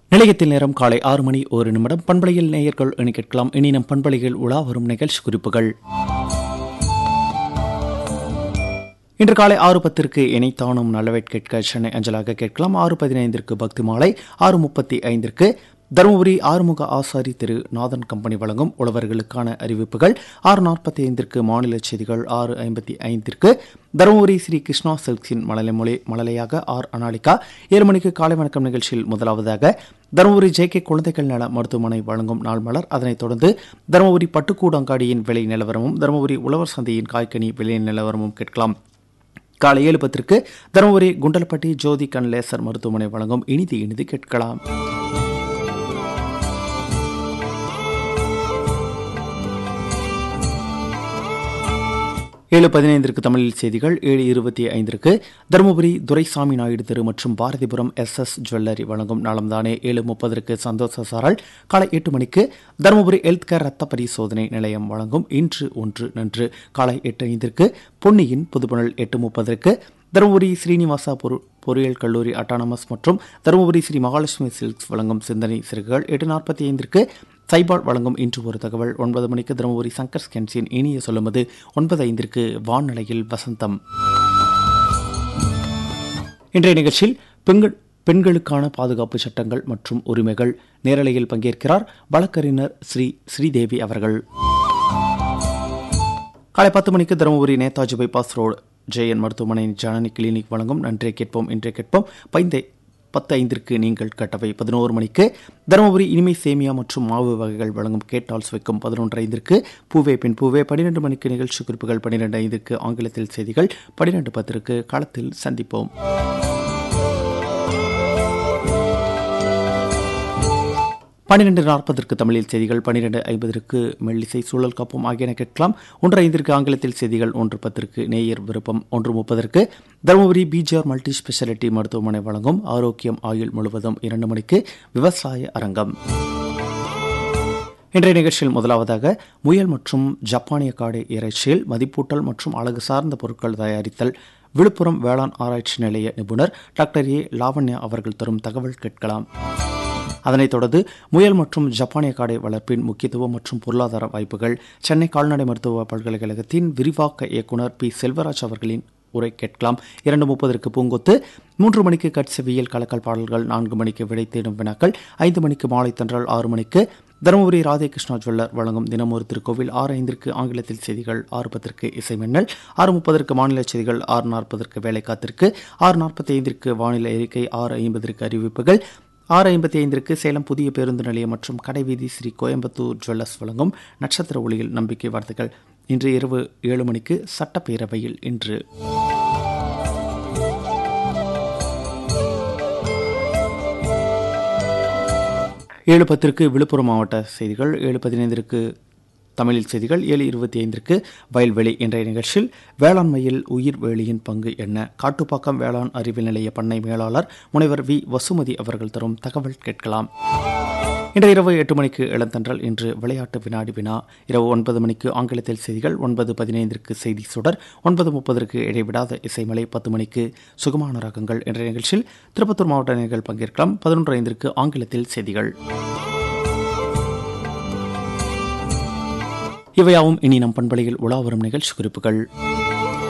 நிலையத்தில் நேரம் காலை ஆறு மணி ஒரு நிமிடம் பண்பலையில் நேயர்கள் எண்ணி கேட்கலாம் இனி நம் பண்பலையில் உலா வரும் நிகழ்ச்சி குறிப்புகள் இன்று காலை ஆறு பத்திற்கு இணைத்தானும் நல்லவேட் கேட்க சென்னை அஞ்சலாக கேட்கலாம் ஆறு பதினைந்திற்கு பக்தி மாலை ஆறு முப்பத்தி ஐந்திற்கு தருமபுரி ஆறுமுக ஆசாரி திரு நாதன் கம்பெனி வழங்கும் உழவர்களுக்கான அறிவிப்புகள் ஆறு நாற்பத்தி ஐந்திற்கு மாநில செய்திகள் ஆறு ஐம்பத்தி ஐந்திற்கு தருமபுரி ஸ்ரீ கிருஷ்ணா சில்க்ஸின் மழலை மொழி மழலையாக ஆர் அனாலிகா ஏழு மணிக்கு காலை வணக்கம் நிகழ்ச்சியில் முதலாவதாக தருமபுரி ஜே கே குழந்தைகள் நல மருத்துவமனை வழங்கும் நாள் மலர் அதனைத் தொடர்ந்து தருமபுரி பட்டுக்கூடங்காடியின் விலை நிலவரமும் தருமபுரி உழவர் சந்தையின் காய்கனி விலை நிலவரமும் கேட்கலாம் காலை ஏழு பத்திற்கு தருமபுரி குண்டலப்பட்டி ஜோதி கண் லேசர் மருத்துவமனை வழங்கும் இனிது இனிது கேட்கலாம் ஏழு பதினைந்திற்கு தமிழில் செய்திகள் ஏழு இருபத்தி ஐந்திற்கு தருமபுரி துரைசாமி நாயுடு தெரு மற்றும் பாரதிபுரம் எஸ் எஸ் ஜுவல்லரி வழங்கும் நாளம்தானே ஏழு முப்பதற்கு சந்தோஷ சாரல் காலை எட்டு மணிக்கு தருமபுரி ஹெல்த் கேர் ரத்த பரிசோதனை நிலையம் வழங்கும் இன்று ஒன்று நன்று காலை எட்டு ஐந்திற்கு பொன்னியின் புதுப்புணல் எட்டு முப்பதற்கு தருமபுரி ஸ்ரீனிவாசா பொரு பொறியியல் கல்லூரி அட்டானமஸ் மற்றும் தருமபுரி ஸ்ரீ மகாலட்சுமி சில்க்ஸ் வழங்கும் சிந்தனை சிறுகள் எட்டு நாற்பத்தி ஐந்திற்கு சைபால் வழங்கும் இன்று ஒரு தகவல் ஒன்பது மணிக்கு தருமபுரி சங்கர் ஸ்கென்ஸின் இனிய சொல்லுமது ஒன்பது ஐந்திற்கு வான்நிலையில் வசந்தம் இன்றைய நிகழ்ச்சியில் பெண்கள் பெண்களுக்கான பாதுகாப்பு சட்டங்கள் மற்றும் உரிமைகள் நேரலையில் பங்கேற்கிறார் வழக்கறிஞர் ஸ்ரீ ஸ்ரீதேவி அவர்கள் காலை பத்து மணிக்கு தருமபுரி நேதாஜி பைபாஸ் ரோடு ஜெயன் மருத்துவமனை ஜனனி கிளினிக் வழங்கும் நன்றே கேட்போம் இன்றே கேட்போம் பைந்தை பத்து ஐந்திற்கு நீங்கள் கேட்டவை பதினோரு மணிக்கு தருமபுரி இனிமை சேமியா மற்றும் மாவு வகைகள் வழங்கும் கேட்டால்ஸ் வைக்கும் பதினொன்று ஐந்திற்கு பூவே பின் பூவே பன்னிரெண்டு மணிக்கு நிகழ்ச்சி குறிப்புகள் பன்னிரெண்டு ஐந்திற்கு ஆங்கிலத்தில் செய்திகள் பன்னிரெண்டு பத்திற்கு களத்தில் சந்திப்போம் பன்னிரெண்டு நாற்பதற்கு தமிழில் செய்திகள் பன்னிரெண்டு ஐம்பதற்கு மெல்லிசை சூழல் காப்போம் ஆகியன கேட்கலாம் ஒன்று ஐந்திற்கு ஆங்கிலத்தில் செய்திகள் ஒன்று பத்திற்கு நேயர் விருப்பம் ஒன்று முப்பதற்கு தருமபுரி பிஜிஆர் மல்டி ஸ்பெஷாலிட்டி மருத்துவமனை வழங்கும் ஆரோக்கியம் ஆயுள் முழுவதும் இரண்டு மணிக்கு விவசாய அரங்கம் இன்றைய நிகழ்ச்சியில் முதலாவதாக முயல் மற்றும் ஜப்பானிய காடை இறைச்சியில் மதிப்பூட்டல் மற்றும் அழகு சார்ந்த பொருட்கள் தயாரித்தல் விழுப்புரம் வேளாண் ஆராய்ச்சி நிலைய நிபுணர் டாக்டர் ஏ லாவண்யா அவர்கள் தரும் தகவல் கேட்கலாம் அதனைத் தொடர்ந்து முயல் மற்றும் ஜப்பானிய காடை வளர்ப்பின் முக்கியத்துவம் மற்றும் பொருளாதார வாய்ப்புகள் சென்னை கால்நடை மருத்துவ பல்கலைக்கழகத்தின் விரிவாக்க இயக்குநர் பி செல்வராஜ் அவர்களின் உரை கேட்கலாம் இரண்டு முப்பதற்கு பூங்கொத்து மூன்று மணிக்கு கட்செவியல் கலக்கல் பாடல்கள் நான்கு மணிக்கு விடை தேடும் வினாக்கள் ஐந்து மணிக்கு மாலை தென்றல் ஆறு மணிக்கு தருமபுரி ராதேகிருஷ்ணா ஜுவல்லர் வழங்கும் தினமொரு திருக்கோவில் ஆறு ஐந்திற்கு ஆங்கிலத்தில் செய்திகள் ஆறு பத்திற்கு இசை மின்னல் ஆறு முப்பதற்கு மாநில செய்திகள் ஆறு நாற்பதற்கு வேலை காத்திற்கு ஆறு நாற்பத்தி ஐந்திற்கு வானிலை அறிக்கை ஆறு ஐம்பதற்கு அறிவிப்புகள் ஆறு ஐம்பத்தி ஐந்திற்கு சேலம் புதிய பேருந்து நிலையம் மற்றும் கடைவீதி ஸ்ரீ கோயம்புத்தூர் ஜுவல்லர்ஸ் வழங்கும் நட்சத்திர ஒளியில் நம்பிக்கை வார்த்தைகள் இன்று இரவு ஏழு மணிக்கு சட்டப்பேரவையில் இன்று ஏழு பத்திற்கு விழுப்புரம் மாவட்ட செய்திகள் ஏழு பதினைந்திற்கு தமிழில் செய்திகள் ஏழு இருபத்தி ஐந்திற்கு வயல்வெளி என்ற நிகழ்ச்சியில் வேளாண்மையில் உயிர் வேலியின் பங்கு என்ன காட்டுப்பாக்கம் வேளாண் அறிவியல் நிலைய பண்ணை மேலாளர் முனைவர் வி வசுமதி அவர்கள் தரும் தகவல் கேட்கலாம் இன்று இரவு எட்டு மணிக்கு இளந்தன்றல் இன்று விளையாட்டு வினாடி வினா இரவு ஒன்பது மணிக்கு ஆங்கிலத்தில் செய்திகள் ஒன்பது பதினைந்திற்கு செய்தி சுடர் ஒன்பது முப்பதற்கு இடைவிடாத இசைமலை பத்து மணிக்கு சுகமான ரகங்கள் என்ற நிகழ்ச்சியில் திருப்பத்தூர் மாவட்ட நேர்கள் பங்கேற்கலாம் பதினொன்று ஐந்திற்கு ஆங்கிலத்தில் செய்திகள் இவையாவும் இனி நம் பண்பலையில் உலா வரும் நிகழ்ச்சி குறிப்புகள்